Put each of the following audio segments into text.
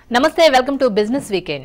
నమస్తే welcome to business weekend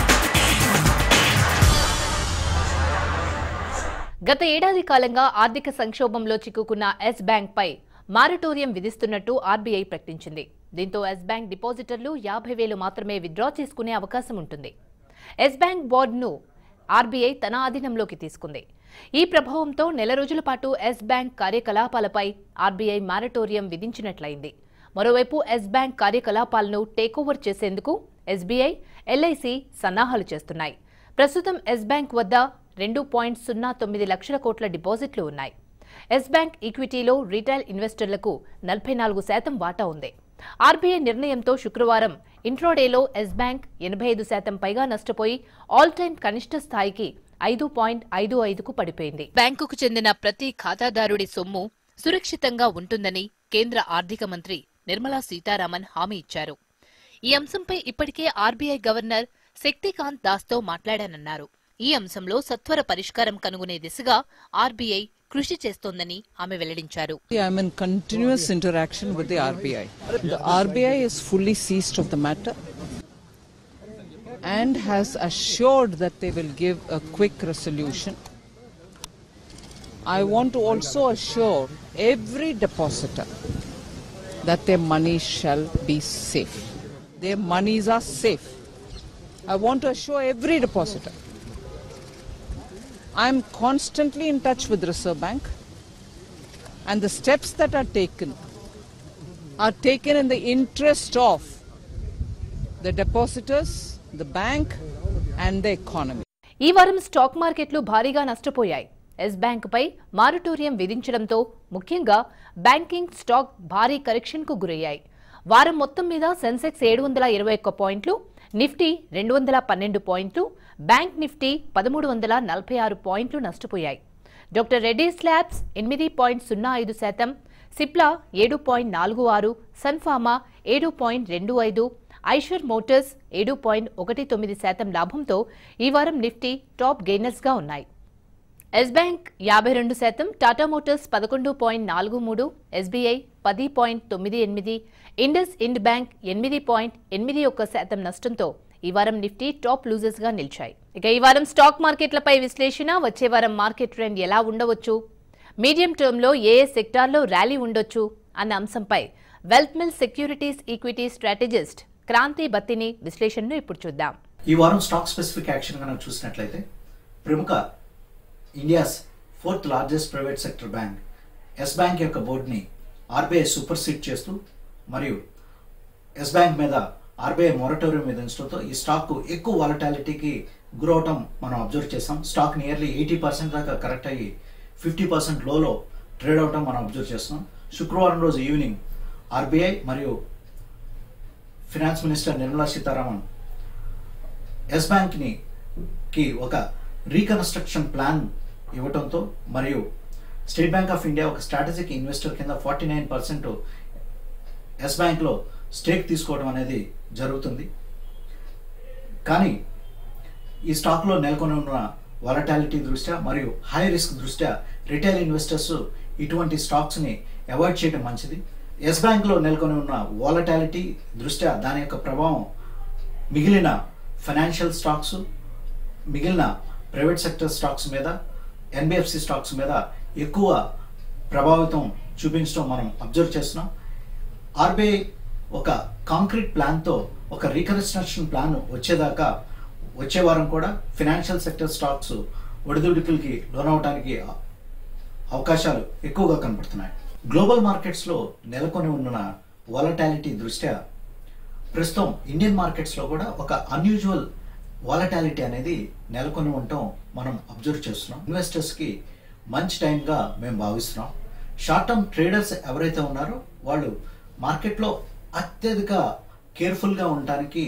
గత ఏడాది కాలంగా ఆర్థిక సంక్షోభంలో చిక్కుకున్న ఎస్ బ్యాంక్ పై మారటోరియం విధిస్తున్నట్టు ఆర్బీఐ ప్రకటించింది దీంతో ఎస్ బ్యాంక్ డిపాజిటర్లు యాభై వేలు మాత్రమే విత్డ్రా చేసుకునే అవకాశం ఉంటుంది ఎస్ బ్యాంక్ బోర్డును ఆర్బీఐ తన ఆధీనంలోకి తీసుకుంది ఈ ప్రభావంతో నెల రోజుల పాటు ఎస్ బ్యాంక్ కార్యకలాపాలపై ఆర్బీఐ మారటోరియం విధించినట్లయింది మరోవైపు ఎస్ బ్యాంక్ కార్యకలాపాలను టేకోవర్ చేసేందుకు ఎస్బీఐ ఎల్ఐసి సన్నాహాలు చేస్తున్నాయి ప్రస్తుతం ఎస్ బ్యాంక్ వద్ద రెండు పాయింట్ సున్నా తొమ్మిది లక్షల కోట్ల డిపాజిట్లు ఉన్నాయి ఎస్ బ్యాంక్ ఈక్విటీలో రీటైల్ ఇన్వెస్టర్లకు నలభై నాలుగు శాతం వాటా ఉంది ఆర్బీఐ నిర్ణయంతో శుక్రవారం ఇంట్రోడేలో ఎస్ బ్యాంక్ ఎనభై ఐదు శాతం పైగా నష్టపోయి ఆల్ టైమ్ కనిష్ట స్థాయికి ఐదు పాయింట్ ఐదు ఐదుకు పడిపోయింది బ్యాంకుకు చెందిన ప్రతి ఖాతాదారుడి సొమ్ము సురక్షితంగా ఉంటుందని కేంద్ర ఆర్థిక మంత్రి నిర్మలా సీతారామన్ హామీ ఇచ్చారు ఈ అంశంపై ఇప్పటికే ఆర్బీఐ గవర్నర్ శక్తికాంత్ దాస్తో మాట్లాడానన్నారు ఈ అంశంలో సత్వర పరిష్కారం కనుగొనే దిశగా ఆర్బీఐ కృషి చేస్తోందని ఆమె వెల్లడించారు I'm in continuous interaction with the RBI. The RBI is fully seized of the matter and has assured that they will give a quick resolution. I want to also assure every depositor that their money shall be safe. Their monies are safe. I want to assure every depositor. I am constantly in touch with Reserve Bank and the steps that are taken are taken in the interest of the depositors, the bank and the economy. ఈ వారం stock మార్కెట్లు భారీగా నష్టపోయాయి yes బ్యాంకుపై moratorium విధించడంతో ముఖ్యంగా banking stock భారీ కరెక్షన్కు గురయ్యాయి వారం మొత్తం మీద సెన్సెక్స్ ఏడు వందల ఇరవై ఒక్క పాయింట్లు నిఫ్టీ రెండు వందల పన్నెండు పాయింట్లు బ్యాంక్ నిఫ్టీ పదమూడు వందల నలభై ఆరు పాయింట్లు నష్టపోయాయి డాక్టర్ రెడ్డీస్ ల్యాబ్స్ ఎనిమిది పాయింట్ సున్నా ఐదు శాతం సిప్లా ఏడు పాయింట్ నాలుగు ఆరు సన్ఫార్మా ఏడు పాయింట్ రెండు ఐదు ఐషర్ మోటార్స్ ఏడు పాయింట్ ఒకటి తొమ్మిది శాతం లాభంతో ఈ వారం నిఫ్టీ టాప్ గెయినర్స్గా ఉన్నాయి ఎస్ బ్యాంక్ యాభై రెండు శాతం టాటా మోటార్స్ పదకొండు పాయింట్ నాలుగు మూడు ఎస్బీఐ పది పాయింట్ తొమ్మిది ఎనిమిది ఇండస్ ఇండ్ బ్యాంక్ ఎనిమిది పాయింట్ ఎనిమిది ఒక్క శాతం నష్టంతో ఈ వారం నిఫ్టీ టాప్ లూజర్స్ గా నిలిచాయి ఇక ఈ వారం స్టాక్ మార్కెట్లపై విశ్లేషణ వచ్చే వారం మార్కెట్ ట్రెండ్ ఎలా ఉండవచ్చు మీడియం టర్మ్లో ఏ ఏ సెక్టార్లో ర్యాలీ ఉండొచ్చు అన్న అంశంపై wealth mill securities equity strategist Kranthi Battini విశ్లేషణను ఇప్పుడు చూద్దాం ఈ వారం స్టాక్ స్పెసిఫిక్ యాక్షన్ కనుక చూసినట్లయితే ప్రముఖ India's fourth largest private sector bank Yes Bank యొక్క బోర్డుని ఆర్బీఐ సూపర్ సీట్ చేస్తూ మరియు ఎస్ బ్యాంక్ మీద ఆర్బీఐ మొరటోరియం విధించడంతో ఈ స్టాక్ ఎక్కువ వాలటాలిటీకి గురవటం మనం అబ్జర్వ్ చేసాం స్టాక్ నియర్లీ ఎయిటీ పర్సెంట్ దాకా కరెక్ట్ అయ్యి ఫిఫ్టీ పర్సెంట్ లోలో ట్రేడ్ అవటం మనం అబ్జర్వ్ చేస్తున్నాం శుక్రవారం రోజు ఈవినింగ్ ఆర్బీఐ మరియు finance minister Nirmala Sitharaman Yes బ్యాంక్ని కి ఒక రీకన్స్ట్రక్షన్ ప్లాన్ ఇవ్వటంతో మరియు స్టేట్ బ్యాంక్ ఆఫ్ ఇండియా ఒక స్ట్రాటజిక్ ఇన్వెస్టర్ కింద ఫార్టీ నైన్ పర్సెంట్ ఎస్ బ్యాంక్లో స్టేక్ తీసుకోవడం అనేది జరుగుతుంది కానీ ఈ స్టాక్లో నెలకొని ఉన్న వాలటాలిటీ దృష్ట్యా మరియు హై రిస్క్ దృష్ట్యా రిటైల్ ఇన్వెస్టర్స్ ఇటువంటి స్టాక్స్ని అవాయిడ్ చేయడం మంచిది ఎస్ బ్యాంక్లో నెలకొని ఉన్న వాలటాలిటీ దృష్ట్యా దాని యొక్క ప్రభావం మిగిలిన ఫైనాన్షియల్ స్టాక్స్ మిగిలిన ప్రైవేట్ సెక్టర్ స్టాక్స్ మీద ఎన్బిఎఫ్సి స్టాక్స్ మీద ఎక్కువ ప్రభావితం చూపించడం మనం అబ్జర్వ్ చేస్తున్నాం ఆర్బీఐ ఒక కాంక్రీట్ ప్లాన్తో ఒక రీకన్స్ట్రక్షన్ ప్లాన్ వచ్చేదాకా వచ్చే వారం కూడా ఫినాన్షియల్ సెక్టర్ స్టాక్స్ ఒడిదుడుకులకి లోనవడానికి అవకాశాలు ఎక్కువగా కనపడుతున్నాయి గ్లోబల్ మార్కెట్స్లో నెలకొని ఉన్న వాలటాలిటీ దృష్ట్యా ప్రస్తుతం ఇండియన్ మార్కెట్స్లో కూడా ఒక అన్యూజువల్ వాలటాలిటీ అనేది నెలకొని ఉండటం మనం అబ్జర్వ్ చేస్తున్నాం ఇన్వెస్టర్స్కి మంచి టైంగా మేము భావిస్తున్నాం షార్ట్ టర్మ్ ట్రేడర్స్ ఎవరైతే ఉన్నారో వాళ్ళు మార్కెట్లో అత్యధిక కేర్ఫుల్గా ఉండటానికి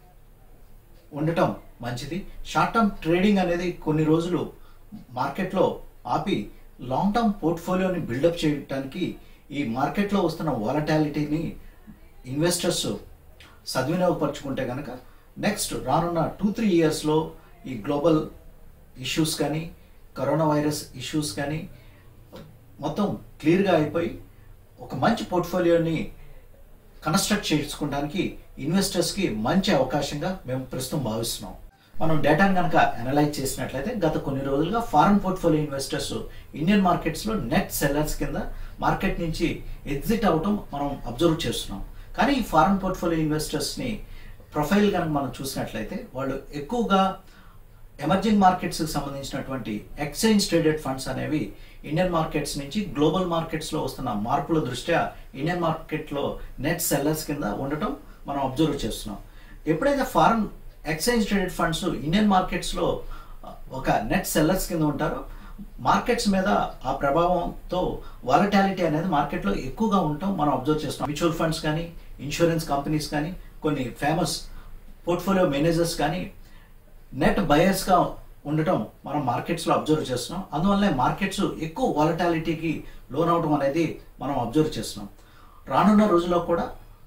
ఉండటం మంచిది షార్ట్ టర్మ్ ట్రేడింగ్ అనేది కొన్ని రోజులు మార్కెట్లో ఆపి లాంగ్ టర్మ్ పోర్ట్ఫోలియోని బిల్డప్ చేయడానికి ఈ మార్కెట్లో వస్తున్న వాలటాలిటీని ఇన్వెస్టర్స్ సద్వినియోగపరచుకుంటే కనుక నెక్స్ట్ రానున్న టూ త్రీ ఇయర్స్లో ఈ గ్లోబల్ ఇష్యూస్ కానీ కరోనా వైరస్ ఇష్యూస్ కానీ మొత్తం క్లియర్గా అయిపోయి ఒక మంచి పోర్ట్ఫోలియోని కన్స్ట్రక్ట్ చేసుకోవడానికి ఇన్వెస్టర్స్కి మంచి అవకాశంగా మేము ప్రస్తుతం భావిస్తున్నాం మనం డేటాను కనుక అనలైజ్ చేసినట్లయితే గత కొన్ని రోజులుగా ఫారెన్ పోర్ట్ఫోలియో ఇన్వెస్టర్స్ ఇండియన్ మార్కెట్స్లో నెట్ సెల్లర్స్ కింద మార్కెట్ నుంచి ఎగ్జిట్ అవటం మనం అబ్జర్వ్ చేస్తున్నాం కానీ ఈ ఫారెన్ పోర్ట్ఫోలియో ఇన్వెస్టర్స్ని ప్రొఫైల్ కనుక మనం చూసినట్లయితే వాళ్ళు ఎక్కువగా ఎమర్జింగ్ మార్కెట్స్ కి సంబంధించినటువంటి ఎక్స్చేంజ్ ట్రేడెడ్ ఫండ్స్ అనేవి ఇండియన్ మార్కెట్స్ నుంచి గ్లోబల్ మార్కెట్స్ లో వస్తున్న మార్పుల దృష్ట్యా ఇండియన్ మార్కెట్ లో నెట్ సెల్లర్స్ కింద ఉండటం మనం అబ్జర్వ్ చేస్తున్నాం ఎప్పుడైతే foreign exchange traded funds Indian markets లో ఒక నెట్ సెల్లర్స్ కింద ఉంటారో మార్కెట్స్ మీద ఆ ప్రభావంతో వాలటాలిటీ అనేది మార్కెట్లో ఎక్కువగా ఉండటం మనం అబ్జర్వ్ చేస్తున్నాం మ్యూచువల్ ఫండ్స్ కానీ ఇన్సూరెన్స్ కంపెనీస్ కానీ కొన్ని ఫేమస్ పోర్ట్ఫోలియో మేనేజర్స్ కానీ నెట్ బయర్స్గా ఉండటం మనం మార్కెట్స్లో అబ్జర్వ్ చేస్తున్నాం అందువల్లనే మార్కెట్స్ ఎక్కువ వాలటాలిటీకి లోన్ అవడం అనేది మనం అబ్జర్వ్ చేస్తున్నాం రానున్న రోజుల్లో కూడా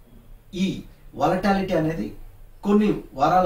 ఈ వాలటాలిటీ అనేది కొన్ని వారాల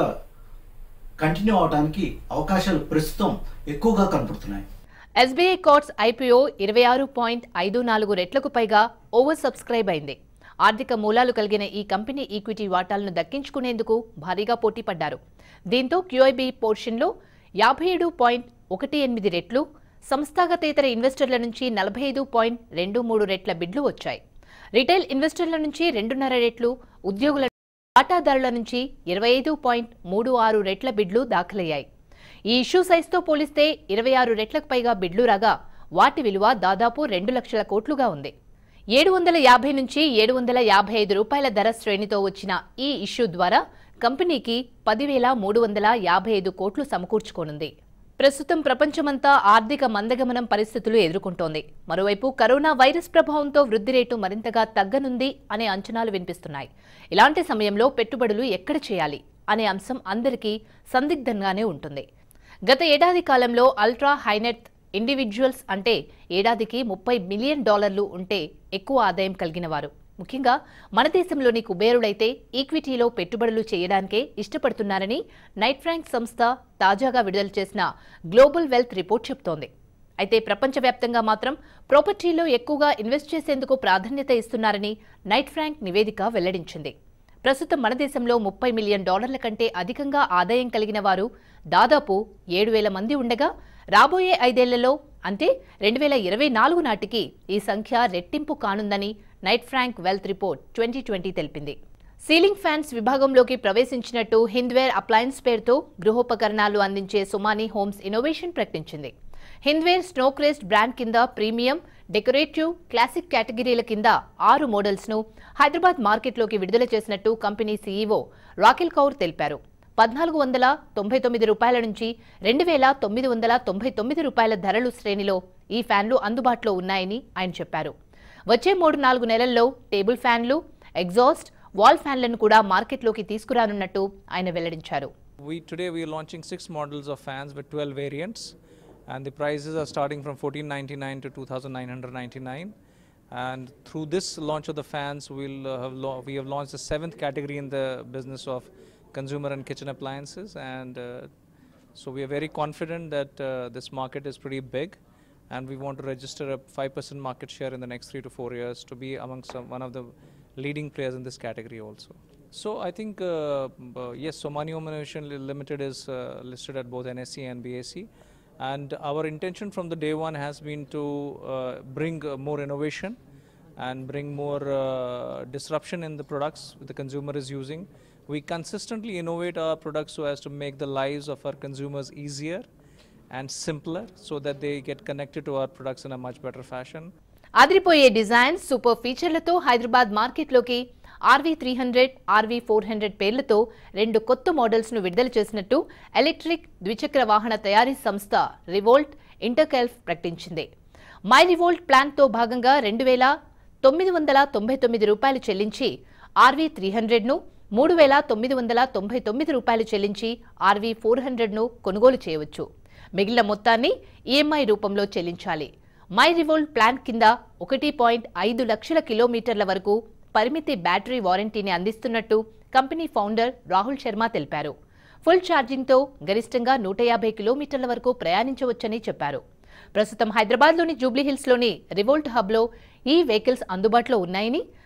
కంటిన్యూ అవడానికి అవకాశాలు ప్రస్తుతం ఎక్కువగా కనపడుతున్నాయి ఎస్బీఐ కార్డ్స్ ఐపీఓ ఇరవై ఆరు పాయింట్ ఐదు నాలుగు రెట్లకు పైగా ఓవర్ సబ్స్క్రైబ్ అయింది ఆర్థిక మూలాలు కలిగిన ఈ కంపెనీ ఈక్విటీ వాటాలను దక్కించుకునేందుకు భారీగా పోటీ పడ్డారు దీంతో క్యూఐబీ పోర్షన్లో యాభై ఏడు పాయింట్ ఒకటి ఎనిమిది రెట్లు సంస్థాగతేతర ఇన్వెస్టర్ల నుంచి నలభై ఐదు పాయింట్ రెండు మూడు రెట్ల బిడ్లు వచ్చాయి రిటైల్ ఇన్వెస్టర్ల నుంచి రెండున్నర రెట్లు ఉద్యోగుల వాటాదారుల నుంచి ఇరవై ఐదు పాయింట్ మూడు ఆరు రెట్ల బిడ్లు దాఖలయ్యాయి ఈ ఇష్యూ సైజ్తో పోలిస్తే ఇరవై ఆరు రెట్లకు పైగా బిడ్లు రాగా వాటి విలువ దాదాపు రెండు లక్షల కోట్లుగా ఉంది ఏడు వందల యాభై నుంచి ఏడు వందల యాభై ఐదు రూపాయల ధర శ్రేణితో వచ్చిన ఈ ఇష్యూ ద్వారా కంపెనీకి పదివేల మూడు వందల యాభై ఐదు కోట్లు సమకూర్చుకోనుంది ప్రస్తుతం ప్రపంచమంతా ఆర్థిక మందగమనం పరిస్థితులు ఎదుర్కొంటోంది మరోవైపు కరోనా వైరస్ ప్రభావంతో వృద్ధి రేటు మరింతగా తగ్గనుంది అనే అంచనాలు వినిపిస్తున్నాయి ఇలాంటి సమయంలో పెట్టుబడులు ఎక్కడ చేయాలి అనే అంశం అందరికీ సందిగ్ధంగానే ఉంటుంది గత ఏడాది కాలంలో అల్ట్రా హైనెట్ ఇండివిజువల్స్ అంటే ఏడాదికి ముప్పై మిలియన్ డాలర్లు ఉంటే ఎక్కువ ఆదాయం కలిగిన వారు ముఖ్యంగా మన దేశంలోని కుబేరులైతే ఈక్విటీలో పెట్టుబడులు చేయడానికే ఇష్టపడుతున్నారని నైట్ ఫ్రాంక్ సంస్థ తాజాగా విడుదల చేసిన గ్లోబల్ వెల్త్ రిపోర్ట్ చెబుతోంది అయితే ప్రపంచవ్యాప్తంగా మాత్రం ప్రాపర్టీలో ఎక్కువగా ఇన్వెస్ట్ చేసేందుకు ప్రాధాన్యత ఇస్తున్నారని నైట్ ఫ్రాంక్ నివేదిక వెల్లడించింది ప్రస్తుతం మన దేశంలో ముప్పై మిలియన్ డాలర్ల కంటే అధికంగా ఆదాయం కలిగిన వారు దాదాపు ఏడు వేల మంది ఉండగా రాబోయే ఐదేళ్లలో అంటే రెండు వేల ఇరవై నాలుగు నాటికి ఈ సంఖ్య రెట్టింపు కానుందని Knight Frank wealth report twenty twenty తెలిపింది సీలింగ్ ఫ్యాన్స్ విభాగంలోకి ప్రవేశించినట్టు హింద్వేర్ అప్లయన్స్ పేరుతో గృహోపకరణాలు అందించే సుమాని హోమ్స్ ఇన్నోవేషన్ ప్రకటించింది హింద్వేర్ స్నోక్రెస్ట్ బ్రాండ్ కింద ప్రీమియం డెకరేటివ్ క్లాసిక్ కేటగిరీల కింద ఆరు మోడల్స్ను హైదరాబాద్ మార్కెట్లోకి విడుదల చేసినట్టు కంపెనీ సీఈఓ రాకిల్ కౌర్ తెలిపారు పద్నాలుగు వందల తొంభై తొమ్మిది రూపాయల నుంచి రెండు వేల తొమ్మిది వందల తొంభై తొమ్మిది రూపాయల ధరలు శ్రేణిలో ఈ ఫ్యాన్లు అందుబాటులో ఉన్నాయని ఆయన చెప్పారు వచ్చే మూడు నాలుగు నెలల్లో టేబుల్ ఫ్యాన్లు ఎగ్జాస్ట్ వాల్ ఫ్యాన్లను కూడా మార్కెట్లోకి తీసుకురానున్నట్టు ఆయన వెల్లడించారు We today we are launching six models of fans with 12 variants, and the prices are starting from 1499 to 2999. And through this launch of the fans, we'll uh, have lau- we have launched the seventh category in the business of consumer and kitchen appliances, and uh, so we are very confident that uh, this market is pretty big, and we want to register a 5% market share in the next three to four years to be amongst some, one of the leading players in this category also. So I think uh, uh, yes, Somani Home Innovation Li- Limited is uh, listed at both NSE and BAC, and our intention from the day one has been to uh, bring uh, more innovation and bring more uh, disruption in the products the consumer is using. We consistently innovate our products so as to make the lives of our consumers easier and simpler, so that they get connected to our products in a much better fashion. అదిరిపోయే designs super ఫీచర్లతో హైదరాబాద్ మార్కెట్లోకి RV three hundred RV four hundred పేర్లతో రెండు కొత్త మోడల్స్ను విడుదల చేసినట్టు electric ద్విచక్ర వాహన తయారీ సంస్థ రివోల్ట్ ఇంటర్కెల్ఫ్ ప్రకటించింది మై రివోల్ట్ ప్లాన్తో భాగంగా రెండు వేల తొమ్మిది వందల తొంభై తొమ్మిది రూపాయలు చెల్లించి ఆర్వీ త్రీ హండ్రెడ్ను మూడు వేల తొమ్మిది వందల తొంభై తొమ్మిది రూపాయలు చెల్లించి ఆర్వీ ఫోర్ హండ్రెడ్ను కొనుగోలు చేయవచ్చు మిగిలిన మొత్తాన్ని ఈఎంఐ రూపంలో చెల్లించాలి మై రివోల్ట్ ప్లాన్ కింద ఒకటి పాయింట్ ఐదు లక్షల కిలోమీటర్ల వరకు పరిమితి బ్యాటరీ వారంటీని అందిస్తున్నట్టు కంపెనీ ఫౌండర్ రాహుల్ శర్మ తెలిపారు ఫుల్ ఛార్జింగ్తో గరిష్టంగా నూట యాభై కిలోమీటర్ల వరకు ప్రయాణించవచ్చని చెప్పారు ప్రస్తుతం హైదరాబాద్లోని జూబ్లీహిల్స్లోని రివోల్ట్ హబ్లో ఈ వెహికల్స్ అందుబాటులో ఉన్నాయని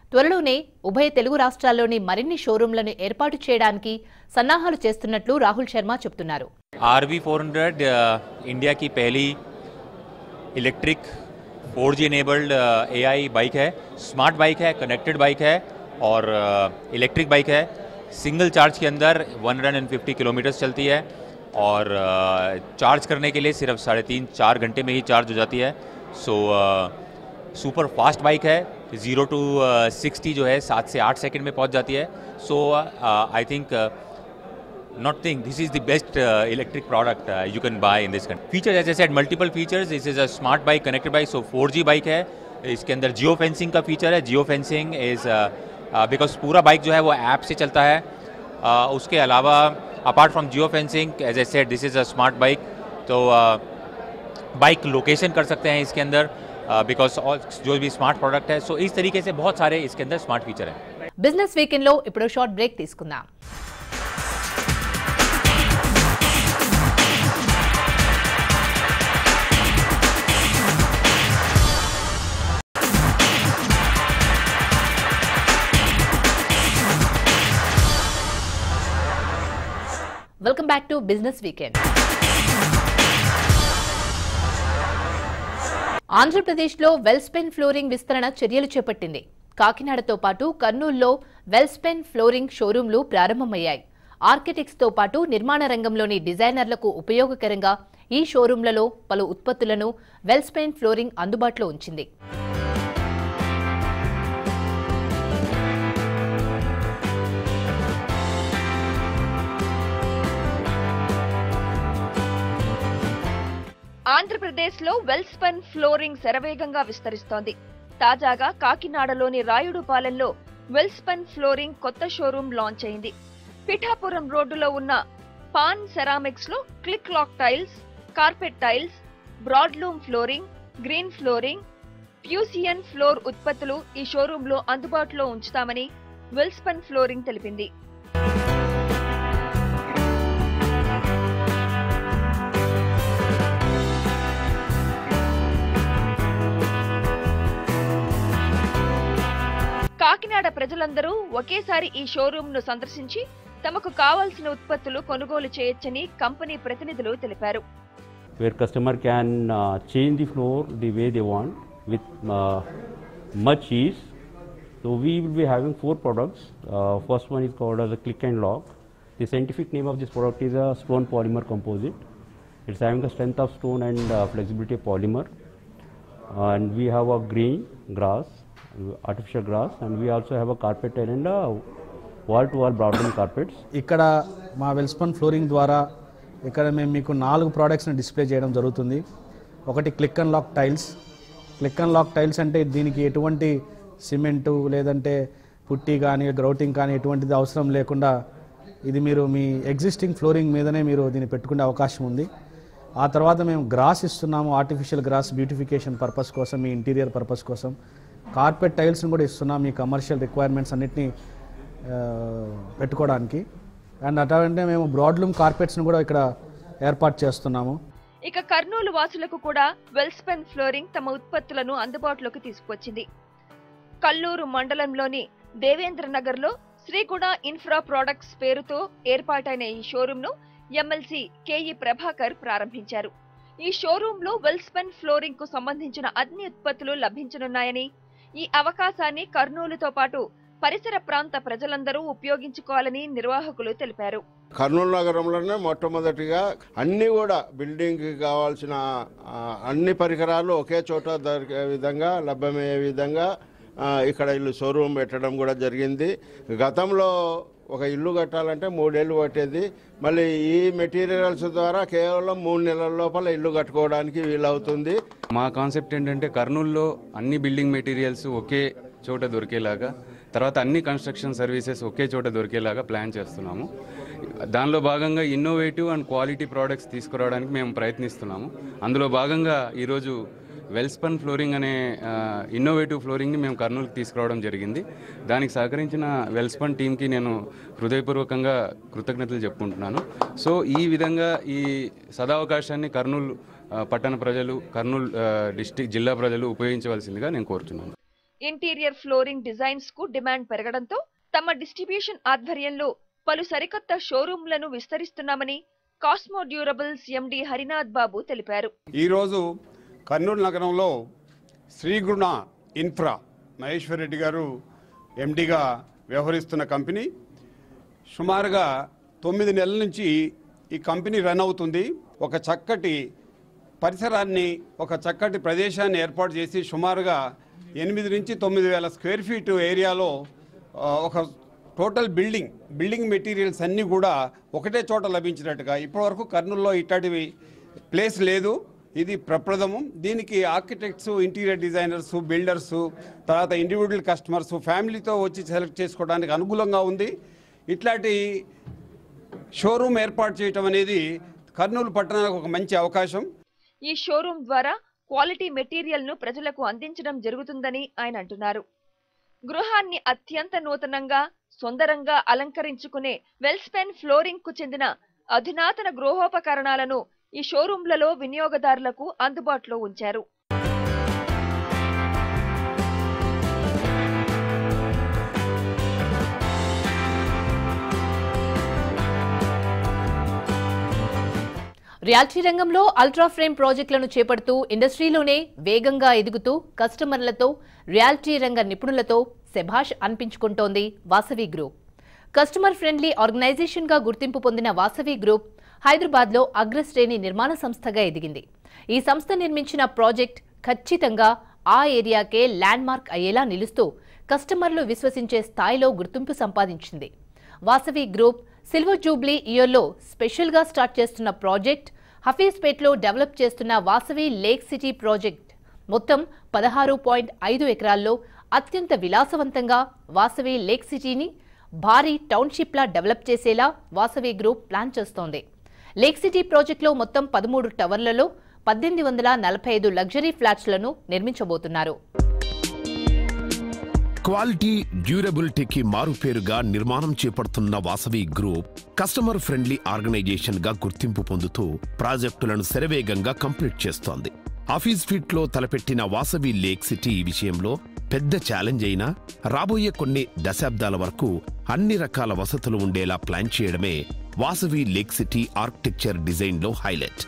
త్వరలోనే ఉభయ తెలుగు రాష్ట్రాల్లోని మరిన్ని షోరూంలను ఏర్పాటు చేయడానికి సన్నాహాలు చేస్తున్నట్లు రాహుల్ శర్మ చెబుతున్నారు R V four hundred India की पहली electric four G enabled A I bike है स्मार्ट बाइक है कनेक्टेड बाइक है और इलेक्ट्रिक बाइक है सिंगल चार्ज के अंदर 150 किलोमीटर चलती है और चार्ज करने के लिए सिर्फ साढ़े तीन चार घंटे में ही चार्ज हो जाती है सो सुपर फास्ट बाइक है ज़ीरो टू सिक्सटी जो है सात से आठ सेकंड में पहुंच जाती है so I think not think this is the best uh, electric product uh, you can buy in this country. Features, as I said, multiple features. This is a smart bike connected bike, so 4G bike है इसके अंदर geo fencing का feature है geo fencing is because पूरा bike जो है वो app से चलता है uh, उसके अलावा apart from geo fencing as I said this is a smart bike तो बाइक लोकेशन कर सकते हैं इसके अंदर बिकॉज जो भी स्मार्ट प्रोडक्ट है सो इस तरीके से बहुत सारे इसके अंदर स्मार्ट फीचर हैं బిజినెస్ వీకెండ్లో ఇప్పుడు షార్ట్ బ్రేక్ తీసుకుందాం welcome back to business weekend ఆంధ్రప్రదేశ్లో వెల్స్పెన్ ఫ్లోరింగ్ విస్తరణ చర్యలు చేపట్టింది కాకినాడతో పాటు కర్నూలులో వెల్స్పెన్ ఫ్లోరింగ్ షోరూంలు ప్రారంభమయ్యాయి ఆర్కిటెక్ట్స్తో పాటు నిర్మాణ రంగంలోని డిజైనర్లకు ఉపయోగకరంగా ఈ షోరూంలలో పలు ఉత్పత్తులను వెల్స్పెన్ ఫ్లోరింగ్ అందుబాటులో ఉంచింది ఆంధ్రప్రదేశ్లో వెల్స్పన్ ఫ్లోరింగ్ శరవేగంగా విస్తరిస్తోంది తాజాగా కాకినాడలోని రాయుడుపాలెంలో వెల్స్పన్ ఫ్లోరింగ్ కొత్త షోరూం లాంచ్ అయింది పిఠాపురం రోడ్డులో ఉన్న పాన్ సెరామిక్స్ లో click lock tiles carpet tiles broadloom flooring green flooring fusion floor ఉత్పత్తులు ఈ షోరూంలో అందుబాటులో ఉంచుతామని వెల్స్పన్ ఫ్లోరింగ్ తెలిపింది కాకినాడ ప్రజలందరూ ఒకేసారి ఈ షోరూమ్ ను సందర్శించి తమకు కావాల్సిన ఉత్పత్తులు కొనుగోలు చేయొచ్చని కంపెనీ ప్రతినిధులు తెలిపారు where customer can uh, change the floor the way they want with uh, much ease. So we will be having four products. Uh, first one is called as a click and lock. The scientific name of this product is a stone polymer composite. It's having the strength of stone and uh, flexibility of polymer. and we have a green grass, artificial grass, and we also have a carpet tile and a wall-to-wall broadening carpets. ఇక్కడ మా Welspun flooring ద్వారా ఇక్కడ మేము మీకు నాలుగు ప్రోడక్ట్స్ని display చేయడం జరుగుతుంది ఒకటి click and lock tiles click and lock tiles అంటే దీనికి ఎటువంటి సిమెంటు లేదంటే పుట్టి కానీ గ్రౌటింగ్ కానీ ఎటువంటిది అవసరం లేకుండా ఇది మీరు మీ ఎగ్జిస్టింగ్ ఫ్లోరింగ్ మీదనే మీరు దీన్ని పెట్టుకునే అవకాశం ఉంది ఆ తర్వాత మేము గ్రాస్ ఇస్తున్నాము ఆర్టిఫిషియల్ గ్రాస్ బ్యూటిఫికేషన్ పర్పస్ కోసం మీ ఇంటీరియర్ పర్పస్ కోసం కార్పెట్ టైల్స్ని కూడా ఇస్తున్నాం మీ కమర్షియల్ రిక్వైర్మెంట్స్ అన్నిటినీ ఆ, పెట్టుకోవడానికి అండ్ అట్లాంటి మేము బ్రాడ్లూమ్ కార్పెట్స్ని కూడా ఇక్కడ ఏర్పాటు చేస్తున్నాము ఇక కర్నూలు వాసులకు కూడా వెల్స్పెన్ ఫ్లోరింగ్ తమ ఉత్పత్తులను అందుబాటులోకి తీసుకువచ్చింది కల్లూరు మండలంలోని దేవేంద్ర నగర్ లో శ్రీగుణ ఇన్ఫ్రా ప్రొడక్ట్స్ పేరుతో ఏర్పాటైన ఈ షోరూమ్ ను ఎమ్మెల్సీ కేఈ ప్రభాకర్ ప్రారంభించారు ఈ షోరూమ్ లో వెల్స్పెన్ ఫ్లోరింగ్ కు సంబంధించిన అన్ని ఉత్పత్తులు లభించనున్నాయని ఈ అవకాశాన్ని కర్నూలుతో పాటు పరిసర ప్రాంత ప్రజలందరూ ఉపయోగించుకోవాలని నిర్వాహకులు తెలిపారు కర్నూలు నగరంలోనే మొట్టమొదటిగా అన్ని కూడా బిల్డింగ్కి కావాల్సిన ఆ, అన్ని పరికరాలు ఒకే చోట దొరికే విధంగా లభ్యమయ్యే విధంగా ఆ, ఇక్కడ ఇల్లు షోరూమ్ పెట్టడం కూడా జరిగింది గతంలో ఒక ఇల్లు కట్టాలంటే మూడేళ్ళు పట్టేది మళ్ళీ ఈ మెటీరియల్స్ ద్వారా కేవలం మూడు నెలల లోపల ఇల్లు కట్టుకోవడానికి వీలవుతుంది మా కాన్సెప్ట్ ఏంటంటే కర్నూలులో అన్ని బిల్డింగ్ మెటీరియల్స్ ఒకే చోట దొరికేలాగా తర్వాత అన్ని కన్స్ట్రక్షన్ సర్వీసెస్ ఒకే చోట దొరికేలాగా ప్లాన్ చేస్తున్నాము దానిలో భాగంగా ఇన్నోవేటివ్ అండ్ క్వాలిటీ ప్రోడక్ట్స్ తీసుకురావడానికి మేము ప్రయత్నిస్తున్నాము అందులో భాగంగా ఈరోజు వెల్స్పన్ ఫ్లోరింగ్ అనే ఇన్నోవేటివ్ ఫ్లోరింగ్ని మేము కర్నూలుకి తీసుకురావడం జరిగింది దానికి సహకరించిన వెల్స్పన్ టీంకి నేను హృదయపూర్వకంగా కృతజ్ఞతలు చెప్పుకుంటున్నాను సో ఈ విధంగా ఈ సదావకాశాన్ని కర్నూలు ఆ, పట్టణ ప్రజలు కర్నూలు డిస్టిక్ జిల్లా ప్రజలు ఉపయోగించవలసిందిగా నేను కోరుతున్నాను ఇంటీరియర్ ఫ్లోరింగ్ డిజైన్స్ కు డిమాండ్ పెరగడంతో తమ డిస్ట్రిబ్యూషన్ ఆధ్వర్యంలో పలు సరికొత్త షోరూంలను విస్తరిస్తున్నామని Cosmo durables MD Harinath Babu తెలిపారు ఈరోజు కర్నూలు నగరంలో శ్రీగుణ ఇన్ఫ్రా మహేశ్వర్ రెడ్డి గారు ఎండిగా వ్యవహరిస్తున్న కంపెనీ సుమారుగా తొమ్మిది నెలల నుంచి ఈ కంపెనీ రన్ అవుతుంది ఒక చక్కటి పరిసరాన్ని ఒక చక్కటి ప్రదేశాన్ని ఏర్పాటు చేసి సుమారుగా ఎనిమిది నుంచి తొమ్మిది వేల స్క్వేర్ ఫీట్ ఏరియాలో ఆ, ఒక టోటల్ బిల్డింగ్ బిల్డింగ్ మెటీరియల్స్ అన్నీ కూడా ఒకటే చోట లభించినట్టుగా ఇప్పటివరకు కర్నూలులో ఇట్లాంటివి ప్లేస్ లేదు ఇది ప్రప్రథమం దీనికి ఆర్కిటెక్ట్స్ ఇంటీరియర్ డిజైనర్స్ బిల్డర్స్ తర్వాత ఇండివిజువల్ కస్టమర్స్ ఫ్యామిలీతో వచ్చి సెలెక్ట్ చేసుకోవడానికి అనుకూలంగా ఉంది ఇట్లాంటి షోరూమ్ ఏర్పాటు చేయటం అనేది కర్నూలు పట్టణానికి ఒక మంచి అవకాశం ఈ షోరూం ద్వారా క్వాలిటీ మెటీరియల్ ను ప్రజలకు అందించడం జరుగుతుందని ఆయన అంటున్నారు గృహాన్ని అత్యంత నూతనంగా సుందరంగా అలంకరించుకునే వెల్స్పెన్ ఫ్లోరింగ్ కు చెందిన అధునాతన గృహోపకరణాలను ఈ షోరూంలలో వినియోగదారులకు అందుబాటులో ఉంచారు రియాలిటీ రంగంలో అల్ట్రా ఫ్రేమ్ ప్రాజెక్టులను చేపడుతూ ఇండస్ట్రీలోనే వేగంగా ఎదుగుతూ కస్టమర్లతో రియాలిటీ రంగ నిపుణులతో శభాష్ అనిపించుకుంటోంది వాసవి గ్రూప్ కస్టమర్ ఫ్రెండ్లీ ఆర్గనైజేషన్గా గుర్తింపు పొందిన వాసవి గ్రూప్ హైదరాబాద్లో అగ్రశ్రేణి నిర్మాణ సంస్థగా ఎదిగింది ఈ సంస్థ నిర్మించిన ప్రాజెక్ట్ ఖచ్చితంగా ఆ ఏరియాకే ల్యాండ్ మార్క్ అయ్యేలా నిలుస్తూ కస్టమర్లు విశ్వసించే స్థాయిలో గుర్తింపు సంపాదించింది వాసవి గ్రూప్ సిల్వర్ జూబ్లీ ఇయర్లో స్పెషల్గా స్టార్ట్ చేస్తున్న ప్రాజెక్ట్ హఫీజ్పేట్లో డెవలప్ చేస్తున్న వాసవి లేక్ సిటీ ప్రాజెక్ట్ మొత్తం పదహారు పాయింట్ ఐదు ఎకరాల్లో అత్యంత విలాసవంతంగా వాసవి లేక్ సిటీని భారీ టౌన్షిప్లా డెవలప్ చేసేలా వాసవి గ్రూప్ ప్లాన్ చేస్తోంది లేక్ సిటీ ప్రాజెక్టులో మొత్తం పదమూడు టవర్లలో పద్దెనిమిది వందల నలభై ఐదు లగ్జరీ ఫ్లాట్స్లను నిర్మించబోతున్నారు క్వాలిటీ డ్యూరబిలిటీకి మారుపేరుగా నిర్మాణం చేపడుతున్న Vasavi group customer friendly organisation గా గుర్తింపు పొందుతూ ప్రాజెక్టులను శరవేగంగా కంప్లీట్ చేస్తోంది ఆఫీస్ ఫీట్ లో తలపెట్టిన వాసవి లేక్ సిటీ ఈ విషయంలో పెద్ద ఛాలెంజ్ అయినా రాబోయే కొన్ని దశాబ్దాల వరకు అన్ని రకాల వసతులు ఉండేలా ప్లాన్ చేయడమే Vasavi lake city architecture design లో హైలైట్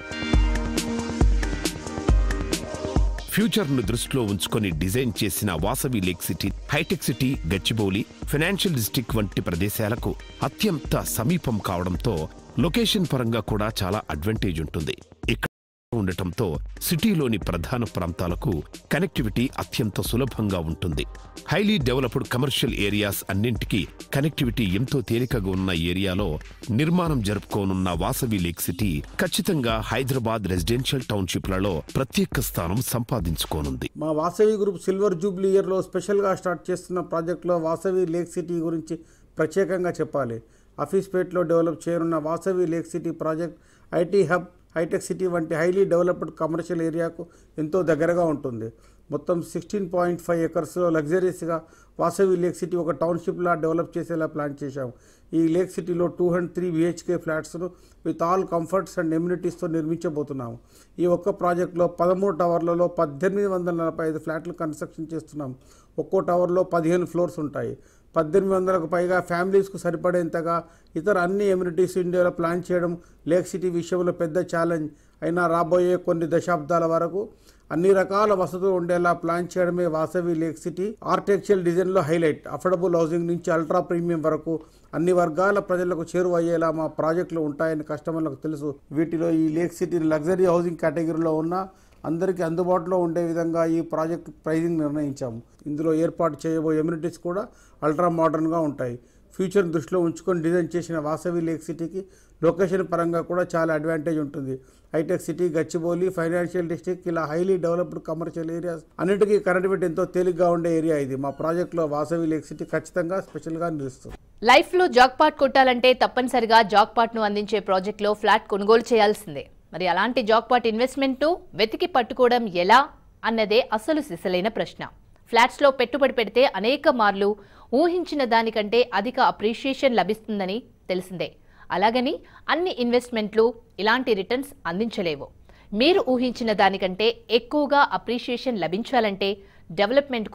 ఫ్యూచర్ ను దృష్టిలో ఉంచుకొని డిజైన్ చేసిన వాసవి లేక్ సిటీ హైటెక్ సిటీ గచ్చిబౌలి ఫైనాన్షియల్ డిస్ట్రిక్ట్ వంటి ప్రదేశాలకు అత్యంత సమీపం కావడంతో లొకేషన్ పరంగా కూడా చాలా అడ్వాంటేజ్ ఉంటుంది ఇక్కడ ఉండటంతో సిటీలోని ప్రధాన ప్రాంతాలకు కనెక్టివిటీ అత్యంత సులభంగా ఉంటుంది హైలీ డెవలప్డ్ కమర్షియల్ ఏరియాస్ అన్నింటికీ కనెక్టివిటీ ఎంతో తేలికగా ఉన్న ఏరియాలో నిర్మాణం జరుపుకోనున్న వాసవి లేక్ సిటీ ఖచ్చితంగా హైదరాబాద్ రెసిడెన్షియల్ టౌన్షిప్లలో ప్రత్యేక స్థానం సంపాదించుకోనుంది మా వాసవి గ్రూప్ సిల్వర్ జూబ్లీ ఇయర్లో స్పెషల్గా స్టార్ట్ చేస్తున్న ప్రాజెక్టులో వాసవి లేక్ సిటీ గురించి ప్రత్యేకంగా చెప్పాలి ఆఫీస్పేట్లో డెవలప్ చేయనున్న Vasavi lake city project IT hub hitech city వంటి హైలీ డెవలప్డ్ కమర్షియల్ ఏరియాకు ఎంతో దగ్గరగా ఉంటుంది మొత్తం సిక్స్టీన్ పాయింట్ ఫైవ్ ఎకర్స్లో లగ్జరీస్గా వాసవి లేక్ సిటీ ఒక టౌన్షిప్లా డెవలప్ చేసేలా ప్లాన్ చేశాం ఈ లేక్ సిటీలో టూ హండ్రెడ్ త్రీ బిహెచ్కే ఫ్లాట్స్ను విత్ ఆల్ కంఫర్ట్స్ అండ్ ఎమ్యూనిటీస్తో నిర్మించబోతున్నాము ఈ ఒక్క ప్రాజెక్టులో పదమూడు టవర్లలో పద్దెనిమిది వందల నలభై ఐదు ఫ్లాట్లు కన్స్ట్రక్షన్ చేస్తున్నాం ఒక్కో టవర్లో పదిహేను ఫ్లోర్స్ ఉంటాయి పద్దెనిమిది వందలకు పైగా ఫ్యామిలీస్కు సరిపడేంతగా ఇతర అన్ని ఎమ్యూనిటీస్ ఇండియాలో ప్లాన్ చేయడం లేక్ సిటీ విషయంలో పెద్ద ఛాలెంజ్ అయినా రాబోయే కొన్ని దశాబ్దాల వరకు అన్ని రకాల వసతులు ఉండేలా ప్లాన్ చేయడమే వాసవి లేక్ సిటీ ఆర్కిటెక్చరల్ డిజైన్లో హైలైట్ అఫోర్డబుల్ హౌసింగ్ నుంచి అల్ట్రా ప్రీమియం వరకు అన్ని వర్గాల ప్రజలకు చేరువయ్యేలా మా ప్రాజెక్టులు ఉంటాయని కస్టమర్లకు తెలుసు వీటిలో ఈ లేక్ సిటీ లగ్జరీ హౌసింగ్ కేటగిరీలో ఉన్న అందరికీ అందుబాటులో ఉండే విధంగా ఈ ప్రాజెక్ట్ ప్రైజింగ్ నిర్ణయించాము ఇందులో ఏర్పాటు చేయబోయే ఎమ్యూనిటీస్ కూడా అల్ట్రా మోడర్న్గా ఉంటాయి ఫ్యూచర్ దృష్టిలో ఉంచుకొని డిజైన్ చేసిన వాసవి లేక్ సిటీకి లొకేషన్ పరంగా కూడా చాలా అడ్వాంటేజ్ ఉంటుంది hitech city Gachibowli financial district ఇలా హైలీ డెవలప్డ్ కమర్షియల్ ఏరియాస్ అన్నిటికీ కనెక్టివిటీ ఎంతో తేలిగ్గా ఉండే ఏరియా ఇది మా ప్రాజెక్ట్లో వాసవి లేక్ సిటీ ఖచ్చితంగా స్పెషల్గా నిలుస్తుంది లైఫ్లో జాక్పాట్ కొట్టాలంటే తప్పనిసరిగా జాక్పాట్ను అందించే ప్రాజెక్టులో ఫ్లాట్ కొనుగోలు చేయాల్సిందే మరి అలాంటి జాక్పాట్ ఇన్వెస్ట్మెంట్ను వెతికి పట్టుకోవడం ఎలా అన్నదే అసలు సిసలైన ప్రశ్న ఫ్లాట్స్లో పెట్టుబడి పెడితే అనేక మార్లు ఊహించిన దానికంటే అధిక అప్రిషియేషన్ లభిస్తుందని తెలిసిందే అలాగని అన్ని ఇన్వెస్ట్మెంట్లు ఇలాంటి రిటర్న్స్ అందించలేవు మీరు ఊహించిన దానికంటే ఎక్కువగా అప్రిషియేషన్ లభించాలంటే డెవలప్మెంట్కు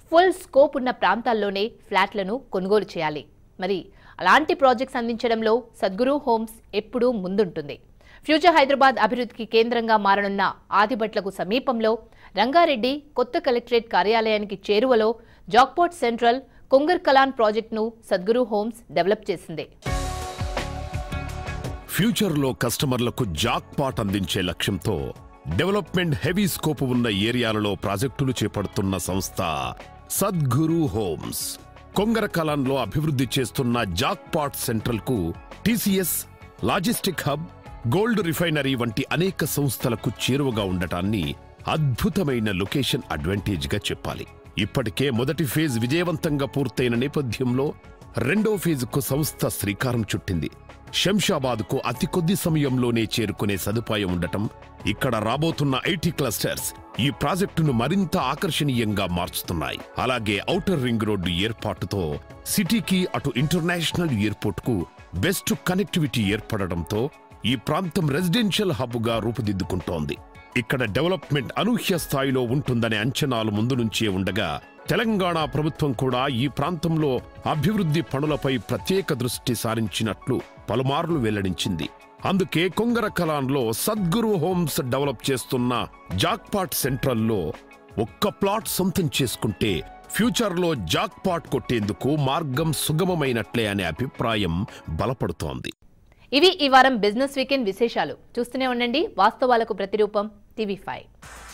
ఫుల్ స్కోప్ ఉన్న ప్రాంతాల్లోనే ఫ్లాట్లను కొనుగోలు చేయాలి మరి అలాంటి ప్రాజెక్ట్స్ అందించడంలో సద్గురు హోమ్స్ ఎప్పుడూ ముందుంటుంది ఫ్యూచర్ హైదరాబాద్ అభివృద్ధికి కేంద్రంగా మారనున్న ఆదిబట్లకు సమీపంలో రంగారెడ్డి కొత్త కలెక్టరేట్ కార్యాలయానికి చేరువలో జాక్పాట్ సెంట్రల్ కొంగర్ కలాన్ ప్రాజెక్టును సద్గురు హోమ్స్ డెవలప్ చేసింది ఫ్యూచర్లో కస్టమర్లకు జాక్ పాట్ అందించే లక్ష్యంతో డెవలప్మెంట్ హెవీ స్కోప్ ఉన్న ఏరియాలలో ప్రాజెక్టులు చేపడుతున్న సంస్థ సద్గురు హోమ్స్ కొంగరకలాన్లో అభివృద్ధి చేస్తున్న జాక్ పాట్ సెంట్రల్కు TCS logistic hub gold refinery వంటి అనేక సంస్థలకు చేరువగా ఉండటాన్ని అద్భుతమైన లొకేషన్ అడ్వాంటేజ్గా చెప్పాలి ఇప్పటికే మొదటి ఫేజ్ విజయవంతంగా పూర్తయిన నేపథ్యంలో రెండో ఫేజ్కు సంస్థ శ్రీకారం చుట్టింది శంషాబాద్కు అతి కొద్ది సమయంలోనే చేరుకునే సదుపాయం ఉండటం ఇక్కడ రాబోతున్న ఐటీ క్లస్టర్స్ ఈ ప్రాజెక్టును మరింత ఆకర్షణీయంగా మార్చుతున్నాయి అలాగే ఔటర్ రింగ్ రోడ్డు ఏర్పాటుతో సిటీకి అటు ఇంటర్నేషనల్ ఎయిర్పోర్ట్కు బెస్ట్ కనెక్టివిటీ ఏర్పడడంతో ఈ ప్రాంతం రెసిడెన్షియల్ హబ్గా రూపుదిద్దుకుంటోంది ఇక్కడ డెవలప్మెంట్ అనూహ్య స్థాయిలో ఉంటుందనే అంచనాలు ముందు నుంచే ఉండగా తెలంగాణ ప్రభుత్వం కూడా ఈ ప్రాంతంలో అభివృద్ధి పనులపై ప్రత్యేక దృష్టి సారించినట్లు పలుమార్లు వెల్లడించింది అందుకే కొంగర కలాన్లో సద్గురు హోమ్స్ డెవలప్ చేస్తున్న జాక్పాట్ సెంట్రల్లో ఒక్క ప్లాట్ సొంతం చేసుకుంటే ఫ్యూచర్లో జాక్పాట్ కొట్టేందుకు మార్గం సుగమమైనట్లే అనే అభిప్రాయం బలపడుతోంది ఇవి ఈ వారం బిజినెస్ వీకెండ్ విశేషాలు చూస్తూనే ఉండండి వాస్తవాలకు ప్రతిరూపం టీవీ ఫైవ్